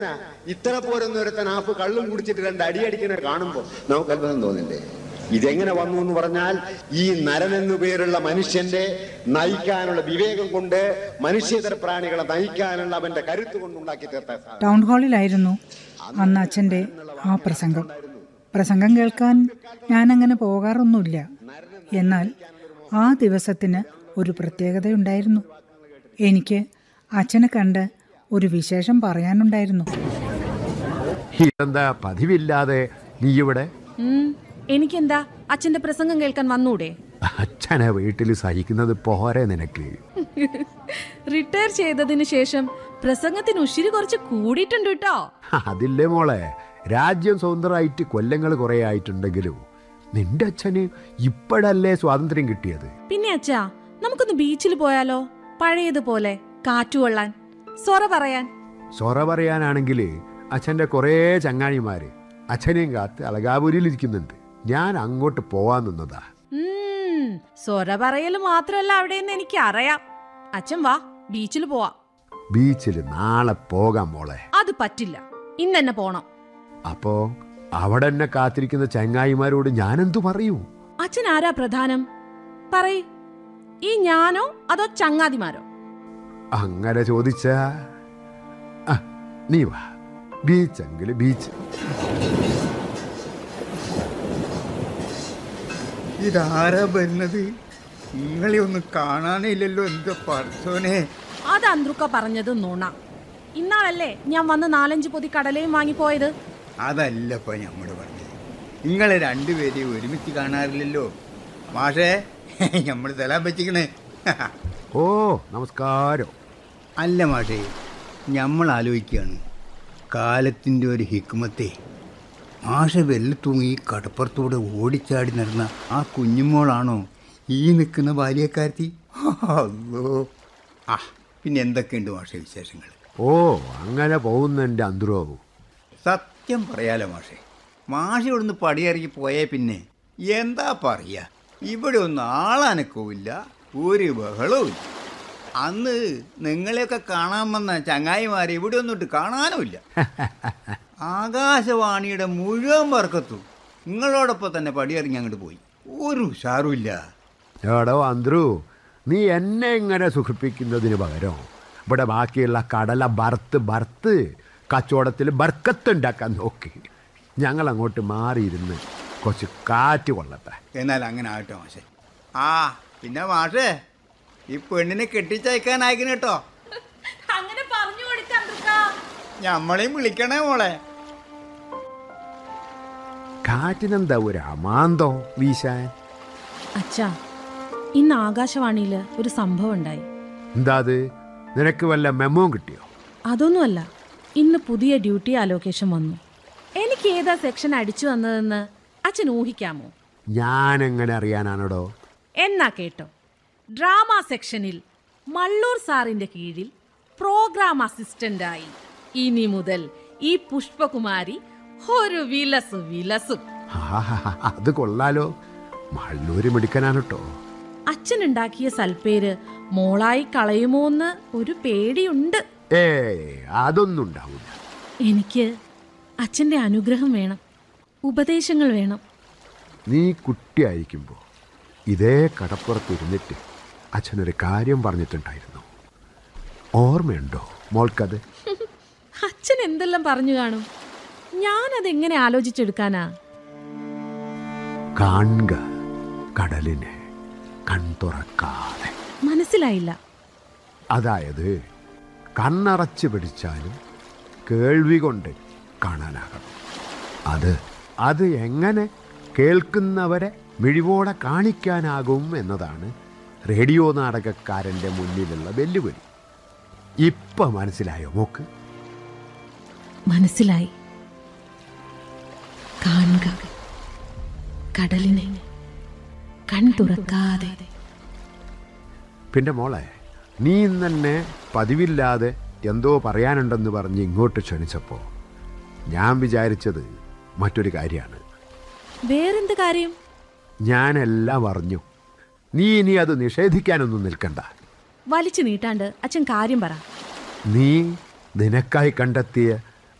ഇത്ര പോരൊന്നും ഒരുത്തൻ ആപ്പ് കള്ളും കുടിച്ചിട്ട് രണ്ട് അടിയടിക്കുന്ന കാണുമ്പോ നമുക്ക് അത്ഭുതം തോന്നില്ലേ ഇതെങ്ങനെ വന്നു എന്ന് പറഞ്ഞാൽ ഈ നരൻ എന്നു പേരുള്ള മനുഷ്യന്റെ നയിക്കാനുള്ള വിവേകം കൊണ്ട് മനുഷ്യേതര പ്രാണികളെ നയിക്കാനുള്ള അവന്റെ കരുത്ത് കൊണ്ടുണ്ടാക്കി തീർത്ത സാധനം. ടൗൺ ഹാളിലായിരുന്നു അന്ന് അച്ഛൻ്റെ ആ പ്രസംഗം പ്രസംഗം കേൾക്കാൻ ഞാനങ്ങനെ പോകാറൊന്നുമില്ല എന്നാൽ ആ ദിവസത്തിന് ഒരു പ്രത്യേകതയുണ്ടായിരുന്നു എനിക്ക് അച്ഛനെ കണ്ട് ഒരു വിശേഷം പറയാനുണ്ടായിരുന്നു ഇതെന്താ പതിവില്ലാതെ നീ ഇവിടെ ഉം, എനിക്കെന്താ അച്ഛന്റെ പ്രസംഗം കേൾക്കാൻ വന്നൂടെ അച്ഛനെ വീട്ടിൽ സഹിക്കുന്നത് പോരെ നിനക്ക് റിട്ടയർ ചെയ്തതിനു ശേഷം പ്രസംഗത്തിന് ഉശിരി കുറച്ച് കൂടിയിട്ടുണ്ട് കേട്ടോ അതില്ലേ മോളെ രാജ്യം സ്വതന്ത്രമായിട്ട് കൊല്ലങ്ങൾ കുറെ ആയിട്ടുണ്ടെങ്കിലും നിന്റെ അച്ഛന് ഇപ്പോഴല്ലേ സ്വാതന്ത്ര്യം കിട്ടിയത് പിന്നെ അച്ഛാ നമുക്കൊന്ന് ബീച്ചിൽ പോയാലോ പഴയതുപോലെ കാറ്റുകൊള്ളാൻ സൊറ പറയാൻ സൊറ പറയാനാണെങ്കിൽ അച്ഛൻ്റെ കുറേ ചങ്ങാഴിമാര് അച്ഛനെയും കാത്ത് അളകാപുരിയിൽ ഇരിക്കുന്നുണ്ട് ഞാൻ അങ്ങോട്ട് പോവാൻ നിന്നതാ ഉം, സൊറ പറയൽ മാത്രമല്ല അവിടെയെന്ന് എനിക്ക് അറിയാം അച്ഛൻ വാ ബീച്ചിൽ പോവാ ബീച്ചിൽ നാളെ പോകാം മോളെ അത് പറ്റില്ല ഇന്നെന്നെ പോണം അപ്പോ അവിടെ എന്നെ കാത്തിരിക്കുന്ന ചങ്ങായിമാരോട് ഞാനെന്തു പറയൂ അച്ഛൻ ആരാ പ്രധാനം പറയ് ഈ ഞാനോ അതോ ചങ്ങാതിമാരോ അങ്ങനെ ചോദിച്ചാ ആ, നീ വാ ബീച്ചെങ്കിൽ ബീച്ച് ഇതാരാ വരുന്നത് നിങ്ങളെ ഒന്നും കാണാനില്ലല്ലോ എന്റെ പറച്ചോനെ അത് അന്ത്രുക്ക പറഞ്ഞത് നുണ ഇന്നാളല്ലേ ഞാൻ വന്ന് നാലഞ്ച് പൊതി കടലയും വാങ്ങിപ്പോയത് അതല്ലപ്പോ ഞമ്മള് പറഞ്ഞത് നിങ്ങളെ രണ്ടുപേരെയും ഒരുമിച്ച് കാണാറില്ലല്ലോ മാഷേ ഞമ്മള് തലാൻ വെച്ചിക്കണേ ഓ നമസ്കാരം അല്ല മാഷേ ഞമ്മൾ ആലോചിക്കുകയാണ് കാലത്തിൻ്റെ ഒരു ഹിക്മത്തെ മാഷ വെല്ല തൂങ്ങി ഈ കടപ്പുറത്തൂടെ ഓടിച്ചാടി നടന്ന ആ കുഞ്ഞുമോളാണോ ഈ നിൽക്കുന്ന ബാല്യക്കാരത്തി അല്ലോ ആ പിന്നെ എന്തൊക്കെയുണ്ട് മാഷ വിശേഷങ്ങൾ ഓ അങ്ങനെ പോകുന്നുണ്ട് അന്തരോ സത്യം പറയാലോ മാഷെ മാഷ ഇവിടുന്ന് പടിയിറങ്ങി പോയേ പിന്നെ എന്താ പറയുക ഇവിടെ ഒന്നും ആളനക്കവുമില്ല ഒരു ബഹളവും ഇല്ല അന്ന് നിങ്ങളെയൊക്കെ കാണാൻ വന്ന ചങ്ങായിമാരെ ഇവിടെ ഒന്നിട്ട് കാണാനുമില്ല ആകാശവാണിയുടെ മുഴുവൻ വർക്കത്തും നിങ്ങളോടൊപ്പം തന്നെ പടിയിറങ്ങി അങ്ങോട്ട് പോയി ഒരു ഉഷാറുമില്ല എടോ അന്ത്രു നീ എന്നെ ഇങ്ങനെ സുഖിപ്പിക്കുന്നതിന് പകരം ഇവിടെ ബാക്കിയുള്ള കടല ബർത്ത് ബർത്ത് കച്ചവടത്തിൽ ബർക്കത്ത് ഉണ്ടാക്കാൻ നോക്കി ഞങ്ങൾ അങ്ങോട്ട് മാറിയിരുന്ന് കുറച്ച് കാറ്റ് കൊള്ളട്ടെ എന്നാൽ അങ്ങനെ ആകട്ടെ മാഷെ ആ പിന്നെ മാഷേ ഈ പെണ്ണിനെ കെട്ടിച്ചയക്കാനായിക്കണ കേട്ടോ അങ്ങനെ പറഞ്ഞു കൊടുക്കാൻ ഞമ്മളെയും വിളിക്കണേ മോളെ കാറ്റിനെന്താ ഒരു അമാന്തോ വീശാൻ അച്ഛാ ഇന്ന് ആകാശവാണിയിൽ ഒരു സംഭവം ഉണ്ടായി എന്താ അത് നിനക്ക് വല്ല മെമ്മോ കിട്ടിയോ അതൊന്നുമല്ല ഇന്ന് പുതിയ ഡ്യൂട്ടി അലോക്കേഷൻ വന്നു എനിക്ക് ഏതാ സെക്ഷൻ അടിച്ചു വന്നതെന്ന് അച്ഛൻ ഊഹിക്കാമോ ഞാൻ എങ്ങനെ അറിയാനാണോടോ എന്നാ കേട്ടോ ഡ്രാമ സെക്ഷനിൽ മള്ളൂർ സാറിന്റെ കീഴിൽ പ്രോഗ്രാം അസിസ്റ്റന്റായി ഇനി മുതൽ ഈ പുഷ്പകുമാരി ഒരു വിലസു വിലസും ആഹാ, അത് കൊള്ളാലോ മള്ളൂര് മിടുക്കനാണ് കേട്ടോ അച്ഛനുണ്ടാക്കിയ സൽപ്പേര് മോളായി കളയുമോന്ന് ഒരു പേടിയുണ്ട് ഏ അതൊന്നും ഉണ്ടാവില്ല എനിക്ക് അച്ഛന്റെ അനുഗ്രഹം വേണം ഉപദേശങ്ങൾ വേണം നീ കുട്ടിയായിരിക്കുമ്പോൾ ഇതേ കടപ്പുറത്ത് ഇരുന്നിട്ട് അച്ഛനൊരു കാര്യം പറഞ്ഞിട്ടുണ്ടായിരുന്നു ഓർമ്മയുണ്ടോ മോൾക്കത് അച്ഛൻ എന്തെല്ലാം പറഞ്ഞു കാണും ഞാനതെങ്ങനെ ആലോചിച്ചെടുക്കാനാ കാണുക കടലിനെ കൺതുറക്കാതെ മനസ്സിലായില്ല അതായത് കണ്ണറച്ച് പിടിച്ചാലും കേൾവി കൊണ്ട് കാണാനാകണം അത് അത് എങ്ങനെ കേൾക്കുന്നവരെ മിഴിവോടെ കാണിക്കാനാകും എന്നതാണ് റേഡിയോ നാടകക്കാരൻ്റെ മുന്നിലുള്ള വെല്ലുവിളി ഇപ്പൊ മനസ്സിലായോ മോക്ക് മനസ്സിലായി കാണുക കടലിനെ കൺ തുറക്കാതെ പിന്നെ മോളെ നീ ഇന്ന് തന്നെ പതിവില്ലാതെ എന്തോ പറയാനുണ്ടെന്ന് പറഞ്ഞ് ഇങ്ങോട്ട് ക്ഷണിച്ചപ്പോൾ ഞാൻ വിചാരിച്ചത് മറ്റൊരു കാര്യമാണ് വേറെന്ത് കാര്യം ഞാനെല്ലാം അറിഞ്ഞു നീ ഇനി അത് നിഷേധിക്കാനൊന്നും നിൽക്കണ്ട വലിച്ചു നീട്ടാണ്ട് അച്ഛൻ കാര്യം പറ നീ നിനക്കായി കണ്ടെത്തിയ